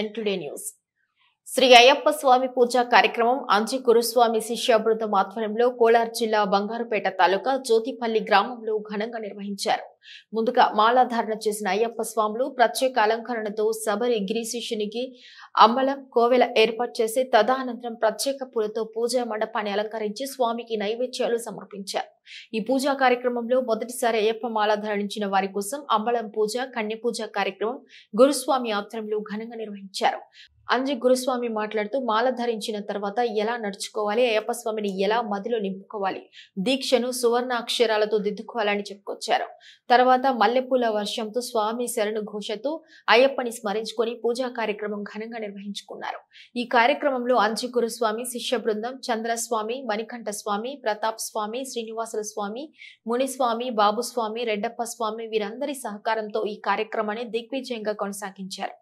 nine today news Shri Ayyappa Swami పూజా కార్యక్రమం అంజి గురుస్వామి శిష్యామృతం ఆధ్వర్యంలో కోలార్ జిల్లా బంగారుపేట తాలూకా జ్యోతిపల్లి గ్రామంలో ఘనంగా నిర్వహించారు ముందుగా మాలాధారణ చేసిన అయ్యప్ప స్వాములు ప్రత్యేక అలంకరణతో శబరి గిరిశిష్యునికి అమ్మలం కోవెల ఏర్పాటు చేసి తదనంతరం ప్రత్యేక పూలతో పూజా మండపాన్ని అలంకరించి స్వామికి నైవేద్యాలు సమర్పించారు ఈ పూజా కార్యక్రమంలో మొదటిసారి అయ్యప్ప మాల ధరించిన వారి కోసం అంబళం పూజ కన్య పూజ కార్యక్రమం గురుస్వామి ఆధ్వర్యంలో ఘనంగా నిర్వహించారు అంజి గురుస్వామి మాట్లాడుతూ మాల ధరించిన తర్వాత ఎలా నడుచుకోవాలి అయ్యప్ప స్వామిని ఎలా మదిలో నింపుకోవాలి దీక్షను సువర్ణ అక్షరాలతో దిద్దుకోవాలని చెప్పుకొచ్చారు తర్వాత మల్లెపూల వర్షంతో స్వామి శరణు ఘోషతో అయ్యప్పని స్మరించుకొని పూజా కార్యక్రమం ఘనంగా నిర్వహించుకున్నారు ఈ కార్యక్రమంలో అంజి గురుస్వామి శిష్య బృందం చంద్రస్వామి మణికంఠ స్వామి ప్రతాప్ స్వామి శ్రీనివాసుల స్వామి మునిస్వామి బాబుస్వామి రెడ్డప్ప స్వామి వీరందరి సహకారంతో ఈ కార్యక్రమాన్ని దిగ్విజయంగా కొనసాగించారు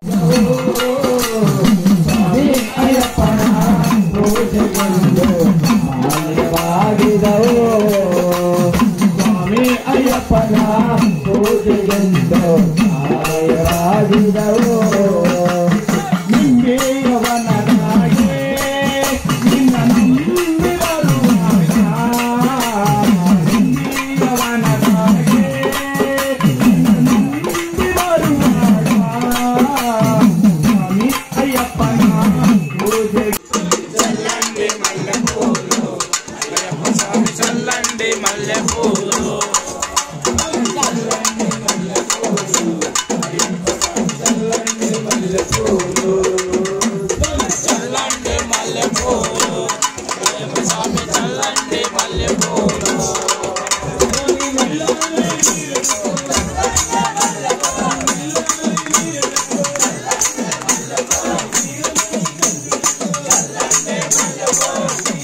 ಸ್ವಾಮಿ ಅಯ್ಯಪ್ಪನ ಪೂಜೆಗೆಂದು ಆರಾಧಿದವು ನಿಂಬೆಯವನದಾಗೆ ನಿನ್ನ ನಂಬಿ ಬರುವಾಗ ನಿಂಬೆಯವನದಾಗೆ ನಿನ್ನ ನಂಬಿ ಬರುವಾಗ ಸ್ವಾಮಿ ಅಯ್ಯಪ್ಪನ ಪೂಜೆ చల్లండి మల్లె పూలు చల్లండి మల్లె పూలు స్వామి చల్లండి మల్లె పూలు ¡Ay,